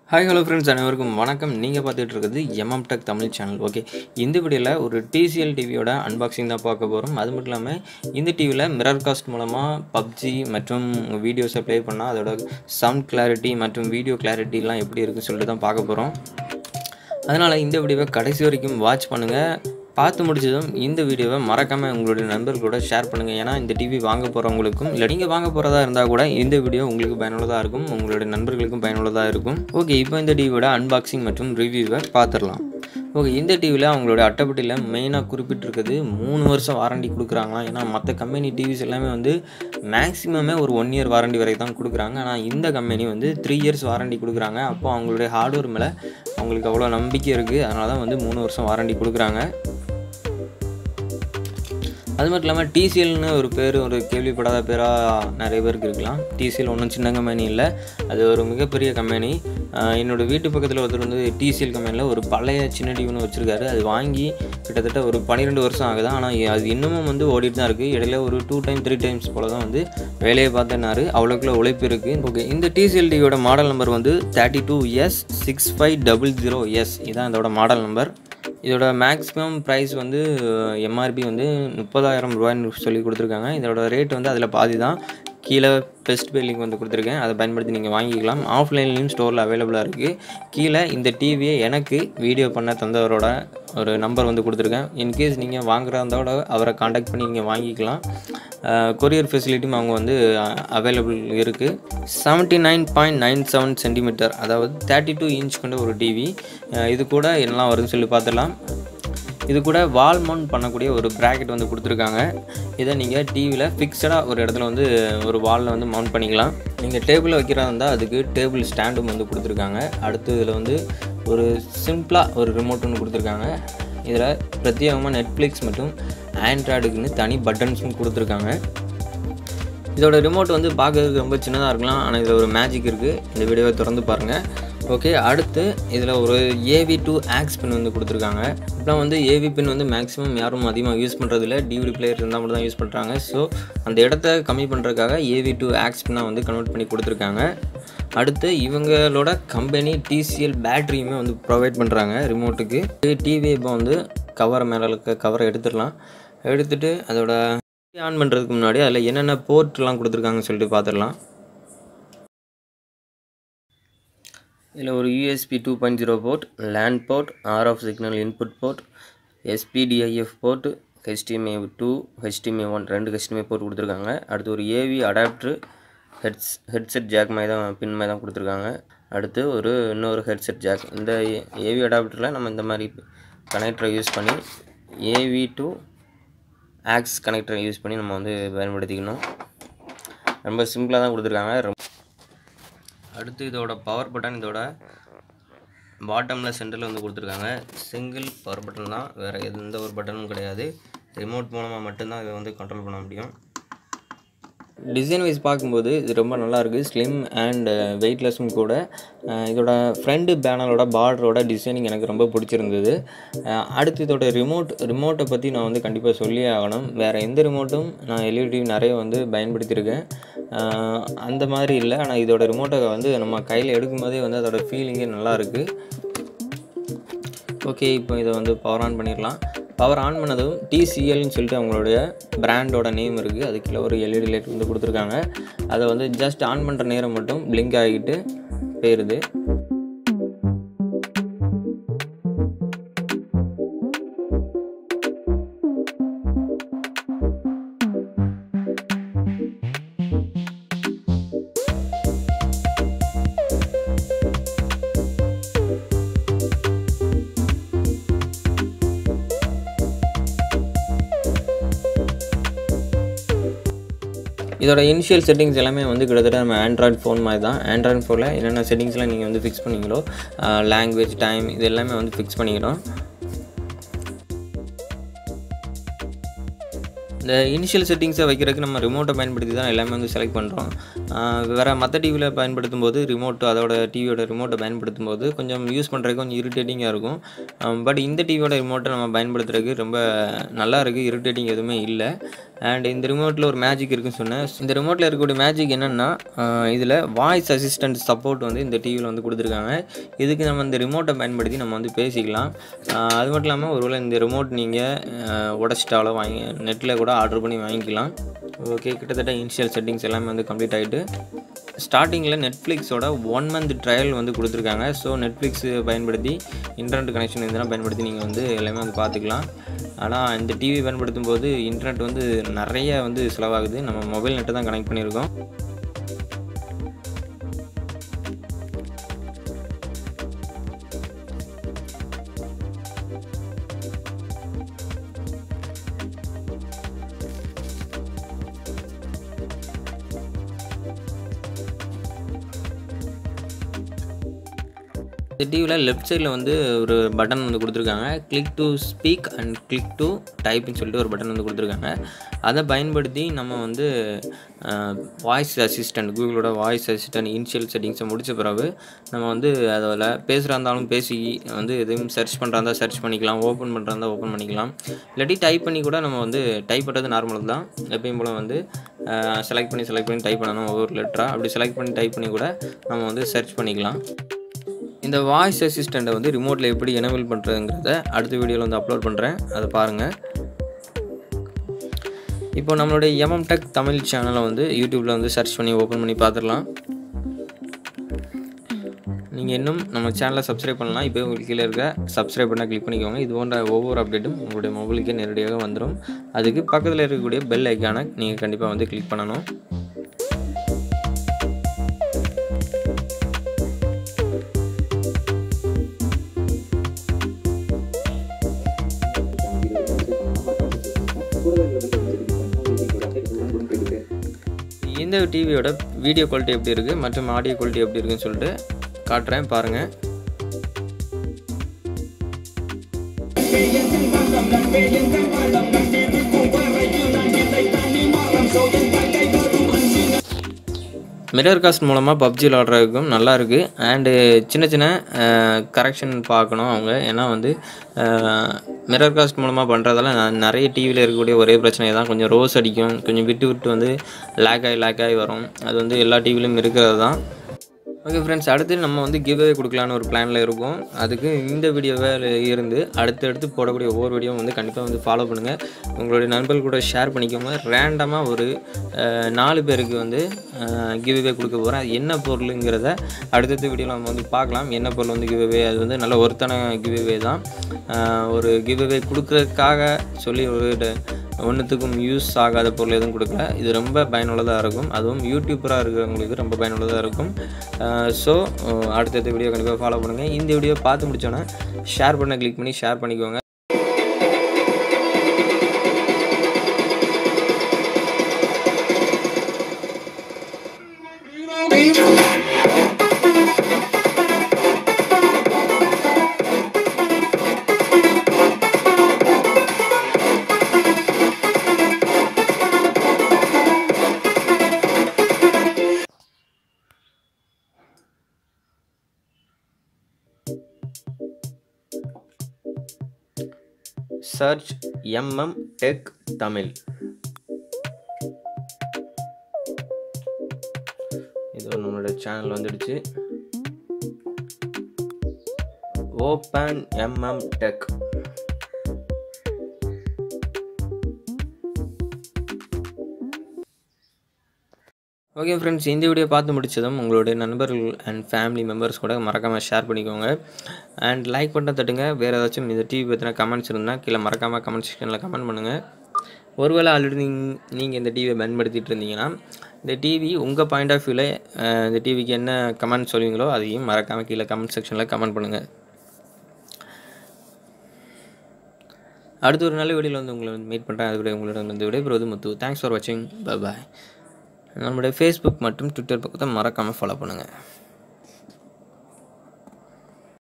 hi hello friends அனைவருக்கும் வணக்கம் நீங்கள் பார்த்துட்டு இருக்கிறது MM tech Tamil channel okay இந்த வீடியோவில் ஒரு டிசிஎல் டிவியோட அன்பாக்சிங் தான் பார்க்க போகிறோம் அது மட்டும் இல்லாமல் இந்த டிவியில் மிரர் காஸ்ட் மூலமாக பப்ஜி மற்றும் வீடியோஸை ப்ளே பண்ணால் அதோட சவுண்ட் கிளாரிட்டி மற்றும் வீடியோ கிளாரிட்டிலாம் எப்படி இருக்குன்னு சொல்லிட்டு தான் பார்க்க போகிறோம் அதனால் இந்த வீடியோவை கடைசி வரைக்கும் வாட்ச் பண்ணுங்கள் பார்த்து முடிச்சதும் இந்த வீடியோவை மறக்காமல் உங்களுடைய நண்பர்களோட ஷேர் பண்ணுங்கள் ஏன்னா இந்த டிவி வாங்க போகிறவங்களுக்கும் இல்லை நீங்கள் வாங்க போகிறதா இருந்தால் கூட இந்த வீடியோ உங்களுக்கு பயனுள்ளதாக இருக்கும் உங்களுடைய நண்பர்களுக்கும் பயனுள்ளதாக இருக்கும் ஓகே இப்போ இந்த டிவியோட அன்பாக்சிங் மற்றும் ரிவ்யூவை பார்த்துடலாம் ஓகே இந்த டிவியில் அவங்களோட அட்டைப்பட்டியில் மெயினாக குறிப்பிட்டிருக்குது மூணு வருஷம் வாரண்டி கொடுக்குறாங்களாம் ஏன்னா மற்ற கம்பெனி டிவிஸ் எல்லாமே வந்து மேக்ஸிமமே ஒரு ஒன் இயர் வாரண்டி வரை தான் கொடுக்குறாங்க ஆனால் இந்த கம்பெனி வந்து த்ரீ இயர்ஸ் வாரண்டி கொடுக்குறாங்க அப்போ அவங்களுடைய ஹார்ட்வேர் மேலே அவங்களுக்கு அவ்வளோ நம்பிக்கை இருக்குது அதனால தான் வந்து மூணு வருஷம் வாரண்டி கொடுக்குறாங்க அது மட்டும் இல்லாமல் டிசிஎல்னு ஒரு பேர் ஒரு கேள்விப்படாத பேராக நிறைய பேருக்கு இருக்கலாம் டிசிஎல் ஒன்றும் சின்ன கம்பெனி இல்லை அது ஒரு மிகப்பெரிய கம்பெனி என்னோடய வீட்டு பக்கத்தில் ஒருத்தர் வந்து டிசிஎல் கம்பெனியில் ஒரு பழைய சின்ன டிவின்னு வச்சுருக்காரு அது வாங்கி கிட்டத்தட்ட ஒரு பன்னிரெண்டு வருஷம் ஆகுது ஆனால் அது இன்னமும் வந்து ஓடிட்டு தான் இருக்குது இடையில ஒரு டூ டைம் த்ரீ டைம்ஸ் போல் தான் வந்து வேலையை பார்த்தனாரு அவ்வளோக்குள்ள உழைப்பு இருக்குது ஓகே இந்த டிசிஎல் டிவியோட மாடல் நம்பர் வந்து thirty two S six five double zero S இதான் இதோட மாடல் நம்பர் இதோட மேக்ஸிமம் ப்ரைஸ் வந்து எம்ஆர்பி வந்து முப்பதாயிரம் ரூபாய்னு சொல்லி கொடுத்துருக்காங்க இதோட ரேட் வந்து அதில் பாதி தான் கீழே பெஸ்ட் பே லிங்க் வந்து கொடுத்துருக்கேன் அதை பயன்படுத்தி நீங்கள் வாங்கிக்கலாம் ஆஃப்லைன்லேயும் ஸ்டோரில் அவைலபிளாக இருக்குது கீழே இந்த டிவியை எனக்கு வீடியோ பண்ண தந்தவரோட ஒரு நம்பர் வந்து கொடுத்துருக்கேன் இன்கேஸ் நீங்கள் வாங்குறதோட அவரை காண்டாக்ட் பண்ணி நீங்கள் வாங்கிக்கலாம் கொரியர் ஃபெசிலிட்டியும் அவங்க வந்து அவைலபிள் இருக்குது seventy nine point nine seven centimetre அதாவது தேர்ட்டி டூ இன்ச் கொண்ட ஒரு டிவி இது கூட என்னெல்லாம் வருதுன்னு சொல்லி பார்த்துடலாம் இது கூட வால் மவுண்ட் பண்ணக்கூடிய ஒரு ப்ராக்கெட் வந்து கொடுத்துருக்காங்க இதை நீங்கள் டிவியில் ஃபிக்ஸடாக ஒரு இடத்துல வந்து ஒரு வாலில் வந்து மவுண்ட் பண்ணிக்கலாம் நீங்கள் டேபிளில் வைக்கிறதா இருந்தால் அதுக்கு டேபிள் ஸ்டாண்டும் வந்து கொடுத்துருக்காங்க அடுத்து இதில் வந்து ஒரு சிம்பிளாக ஒரு ரிமோட் ஒன்று கொடுத்துருக்காங்க இதில் பிரத்யேகமாக நெட்ஃப்ளிக்ஸ் மற்றும் ஆண்ட்ராய்டுக்குன்னு தனி பட்டன்ஸும் கொடுத்துருக்காங்க இதோட ரிமோட் வந்து பார்க்கறதுக்கு ரொம்ப சின்னதாக இருக்கலாம் ஆனால் இதில் ஒரு மேஜிக் இருக்குது இந்த வீடியோவை திறந்து பாருங்கள் ஓகே அடுத்து இதில் ஒரு ஏவி டூ ஆக்ஸ் பின் வந்து கொடுத்துருக்காங்க இப்போலாம் வந்து ஏவி பின் வந்து மேக்ஸிமம் யாரும் அதிகமாக யூஸ் பண்ணுறதில்ல டிவிடி பிளேயர் இருந்தால் மட்டும் தான் யூஸ் பண்ணுறாங்க ஸோ அந்த இடத்த கம்மி பண்ணுறதுக்காக ஏவி டூ ஆக்ஸ் பின்னாக வந்து கன்வெர்ட் பண்ணி கொடுத்துருக்காங்க அடுத்து இவங்களோட கம்பெனி டிசிஎல் பேட்டரியுமே வந்து ப்ரொவைட் பண்ணுறாங்க ரிமோட்டுக்கு டிவி இப்போ வந்து கவர் மேலே இருக்க கவரை எடுத்துடலாம் எடுத்துகிட்டு அதோட ஆன் பண்ணுறதுக்கு முன்னாடி அதில் என்னென்ன போர்ட்லாம் கொடுத்துருக்காங்கன்னு சொல்லிட்டு பார்த்துடலாம் இதில் ஒரு USB two point zero port LAN port RF signal input port SPDIF port HDMI two HDMI one ரெண்டு ஹெச்டிஎம்ஏ போர்ட் கொடுத்துருக்காங்க அடுத்து ஒரு AV adapter heads headset jack மாதிரி தான் பின் மாதிரி தான் கொடுத்துருக்காங்க அடுத்து ஒரு இன்னொரு ஹெட்செட் ஜாக் இந்த ஏவி அடாப்டரில் நம்ம இந்த மாதிரி கனெக்டரை யூஸ் பண்ணி ஏவி டு ஆக்ஸ் கனெக்டரை யூஸ் பண்ணி நம்ம வந்து பயன்படுத்திக்கணும் ரொம்ப சிம்பிளாக தான் கொடுத்துருக்காங்க ரொம்ப அடுத்து இதோட பவர் பட்டன் இதோட பாட்டமில் சென்டரில் வந்து கொடுத்துருக்காங்க சிங்கிள் பவர் பட்டன் தான் வேறு எந்த ஒரு பட்டனும் கிடையாது ரிமோட் மூலமாக மட்டும்தான் இதை வந்து கண்ட்ரோல் பண்ண முடியும் டிசைன் வைஸ் பார்க்கும்போது இது ரொம்ப நல்லாயிருக்கு ஸ்லிம் அண்ட் வெயிட்லெஸ்ஸும் கூட இதோட ஃப்ரண்ட் பேனலோட பார்டரோட டிசைனிங் எனக்கு ரொம்ப பிடிச்சிருந்தது அடுத்து இதோட ரிமோட் ரிமோட்டை பற்றி நான் வந்து கண்டிப்பாக சொல்லியே ஆகணும் வேறு எந்த ரிமோட்டும் நான் எல்இடி நிறைய வந்து பயன்படுத்தியிருக்கேன் அந்த மாதிரி இல்லை ஆனால் இதோட ரிமோட்டை வந்து நம்ம கையில் எடுக்கும்போதே வந்து அதோட ஃபீலிங்கே நல்லாயிருக்கு ஓகே இப்போ இதை வந்து பவர் ஆன் பண்ணிடலாம் பவர் ஆன் பண்ணதும் டிசிஎல்னு சொல்லிட்டு அவங்களுடைய பிராண்டோட நேம் இருக்குது அது கீழே ஒரு எல்இடி லைட் வந்து கொடுத்துருக்காங்க அதை வந்து ஜஸ்ட் ஆன் பண்ணுற நேரம் மட்டும் பிளிங்க் ஆகிட்டு போயிடுது இதோட இனிஷியல் செட்டிங்ஸ் எல்லாமே வந்து கிட்டத்தட்ட நம்ம ஆண்ட்ராய்ட் ஃபோன் மாதிரி தான் ஆண்ட்ராய்ட் ஃபோனில் என்னென்ன செட்டிங்ஸ்லாம் நீங்கள் வந்து ஃபிக்ஸ் பண்ணிங்களோ லாங்குவேஜ் டைம் இது எல்லாமே வந்து ஃபிக்ஸ் பண்ணிக்கிறோம் இந்த இனிஷியல் செட்டிங்ஸை வைக்கிறதுக்கு நம்ம ரிமோட்டை பயன்படுத்தி தான் எல்லாமே வந்து செலக்ட் பண்ணுறோம் வேறு மற்ற டிவியில் பயன்படுத்தும் போது ரிமோட் அதோட டிவியோட ரிமோட்டை பயன்படுத்தும் போது கொஞ்சம் யூஸ் பண்ணுறதுக்கு கொஞ்சம் இரிட்டேட்டிங்காக இருக்கும் பட் இந்த டிவியோட ரிமோட்டை நம்ம பயன்படுத்துறதுக்கு ரொம்ப நல்லா இருக்குது இரிட்டேட்டிங் எதுவுமே இல்லை அண்ட் இந்த ரிமோட்டில் ஒரு மேஜிக் இருக்குன்னு சொன்னேன் இந்த ரிமோட்டில் இருக்கக்கூடிய மேஜிக் என்னென்னா இதில் வாய்ஸ் அசிஸ்டன்ட் சப்போர்ட் வந்து இந்த டிவியில் வந்து கொடுத்துருக்காங்க இதுக்கு நம்ம இந்த ரிமோட்டை பயன்படுத்தி நம்ம வந்து பேசிக்கலாம் ஆஹ் அது மட்டும் இல்லாமல் ஒருவேளை இந்த ரிமோட் நீங்கள் உடச்சிட்டாலோ வாங்கி நெட்டில் கூட ஆர்டர் பண்ணி வாங்கிக்கலாம் ஓகே கிட்டத்தட்ட இனிஷியல் செட்டிங்ஸ் எல்லாமே வந்து கம்ப்ளீட் ஆகிட்டு ஸ்டார்டிங்கில் நெட்ஃப்ளிக்ஸோட ஒன் மந்த் ட்ரையல் வந்து கொடுத்துருக்காங்க ஸோ நெட்ஃப்ளிக்ஸ் பயன்படுத்தி இன்டர்நெட் கனெக்ஷன் இதெல்லாம் பயன்படுத்தி நீங்கள் வந்து எல்லாமே வந்து பார்த்துக்கலாம் ஆனால் இந்த டிவி பயன்படுத்தும் போது இன்டர்நெட் வந்து நிறைய வந்து செலவாகுது நம்ம மொபைல் நெட்டை தான் கனெக்ட் பண்ணியிருக்கோம் இந்த டிவியில் லெஃப்ட் சைடில் வந்து ஒரு பட்டன் வந்து கொடுத்துருக்காங்க click to speak and click to டைப்னு சொல்லிட்டு ஒரு பட்டன் வந்து கொடுத்துருக்காங்க அதை பயன்படுத்தி நம்ம வந்து வாய்ஸ் அசிஸ்டன்ட் கூகுளோட வாய்ஸ் அசிஸ்டன்ட் இனிஷியல் செட்டிங்ஸை முடித்த பிறகு நம்ம வந்து அதில் பேசுகிறா இருந்தாலும் பேசி வந்து எதுவும் சர்ச் பண்ணுறா இருந்தால் சர்ச் பண்ணிக்கலாம் ஓப்பன் பண்ணுறா இருந்தால் ஓப்பன் பண்ணிக்கலாம் இல்லாட்டி டைப் பண்ணி கூட நம்ம வந்து டைப் பண்ணுறது நார்மல் தான் எப்பயும் போல் வந்து செலக்ட் பண்ணி செலக்ட் பண்ணி டைப் பண்ணணும் ஒவ்வொரு லெட்டராக அப்படி செலக்ட் பண்ணி டைப் பண்ணி கூட நம்ம வந்து சர்ச் பண்ணிக்கலாம் இந்த வாய்ஸ் அசிஸ்டண்ட்டை வந்து ரிமோட்டில் எப்படி எனேபிள் பண்ணுறதுங்கிறத அடுத்த வீடியோவில் வந்து அப்லோட் பண்ணுறேன் அதை பாருங்கள் இப்போ நம்மளுடைய எம்எம் டெக் தமிழ் சேனலை வந்து யூடியூப்பில் வந்து சர்ச் பண்ணி ஓப்பன் பண்ணி பார்த்துடலாம் நீங்கள் இன்னும் நம்ம சேனலை சப்ஸ்கிரைப் பண்ணலாம் இப்போ உங்களுக்கு கீழே இருக்க சப்ஸ்கிரைப் பண்ணால் கிளிக் பண்ணிக்கோங்க இது போன்ற ஒவ்வொரு அப்டேட்டும் உங்களுடைய மொபைலுக்கே நேரடியாக வந்துடும் அதுக்கு பக்கத்தில் இருக்கக்கூடிய பெல் ஐக்கானை நீங்கள் கண்டிப்பாக வந்து கிளிக் பண்ணணும் இந்த டிவியோட வீடியோ குவாலிட்டி எப்படி இருக்குது மற்றும் ஆடியோ குவாலிட்டி எப்படி இருக்குன்னு சொல்லிட்டு காட்டுறேன் பாருங்கள் மிரர் காஸ்ட் மூலமாக பப்ஜி விளாட்றதுக்கும் நல்லா இருக்குது அண்டு சின்ன சின்ன கரெக்ஷன் பார்க்கணும் அவங்க ஏன்னா வந்து மிரர் காஸ்ட் மூலமாக பண்ணுறதால நான் நிறைய டிவியில் இருக்கக்கூடிய ஒரே பிரச்சனை தான் கொஞ்சம் ரோஸ் அடிக்கும் கொஞ்சம் விட்டு விட்டு வந்து லேக் ஆகி லேக் ஆகி வரும் அது வந்து எல்லா டிவிலையும் இருக்கிறது தான் ஓகே ஃப்ரெண்ட்ஸ் அடுத்து நம்ம வந்து கிவ்வே கொடுக்கலான்னு ஒரு பிளானில் இருக்கோம் அதுக்கு இந்த வீடியோவை இருந்து அடுத்தடுத்து போடக்கூடிய ஒவ்வொரு வீடியோவும் வந்து கண்டிப்பாக வந்து ஃபாலோ பண்ணுங்கள் உங்களுடைய நண்பர்கள் கூட ஷேர் பண்ணிக்கோங்க ரேண்டமாக ஒரு அஹ், நாலு பேருக்கு வந்து கிவ்வே கொடுக்க போகிறேன் அது என்ன பொருளுங்கிறத அடுத்தடுத்த வீடியோவில் நம்ம வந்து பார்க்கலாம் என்ன பொருள் வந்து கிவ்வே அது வந்து நல்ல ஒருத்தான கிவ்வே தான் அஹ், ஒரு கிவ்வே கொடுக்கறதுக்காக சொல்லி ஒரு ட- ஒன்றுத்துக்கும் யூஸ் ஆகாத பொருள் எதுவும் கொடுக்கல இது ரொம்ப பயனுள்ளதாக இருக்கும் அதுவும் யூடியூப்பராக இருக்கிறவங்களுக்கு ரொம்ப பயனுள்ளதாக இருக்கும் ஸோ அடுத்தடுத்த வீடியோ கண்டிப்பாக ஃபாலோ பண்ணுங்கள் இந்த வீடியோ பார்த்து முடிச்சோன்னே ஷேர் பண்ண கிளிக் பண்ணி ஷேர் பண்ணிக்கோங்க சர்ச் எம்எம் டெக் தமிழ் இது நம்மளோட சேனல் வந்துடுச்சு open MM tech okay friends இந்த வீடியோ பார்த்து முடிச்சதும் உங்களுடைய நண்பர்கள் அண்ட் ஃபேமிலி மெம்பர்ஸ் கூட மறக்காமல் ஷேர் பண்ணிக்கோங்க அண்ட் லைக் பண்ண தட்டுங்க வேறு ஏதாச்சும் இந்த டிவி பற்றின கமெண்ட்ஸ் இருந்தால் கீழே மறக்காமல் கமெண்ட் செக்ஷனில் கமெண்ட் பண்ணுங்கள் ஒருவேளை ஆல்ரெடி நீங்கள் நீங்கள் இந்த டிவியை பயன்படுத்திட்டு இருந்தீங்கன்னா இந்த டிவி உங்கள் பாயிண்ட் ஆஃப் வியூவில் இந்த டிவிக்கு என்ன கமெண்ட் சொல்லுவீங்களோ அதையும் மறக்காமல் கீழே கமெண்ட் செக்ஷனில் கமெண்ட் பண்ணுங்கள் அடுத்த ஒரு நல்ல வீடியோவில் வந்து உங்களை மீட் பண்ணுறேன் அது விட உங்களிடம் வந்து விடைபெறுவது முத்து தேங்க்ஸ் ஃபார் வாட்சிங் பை பாய் நம்மளுடைய ஃபேஸ்புக் மற்றும் ட்விட்டர் பக்கத்தை மறக்காமல் ஃபாலோ பண்ணுங்கள்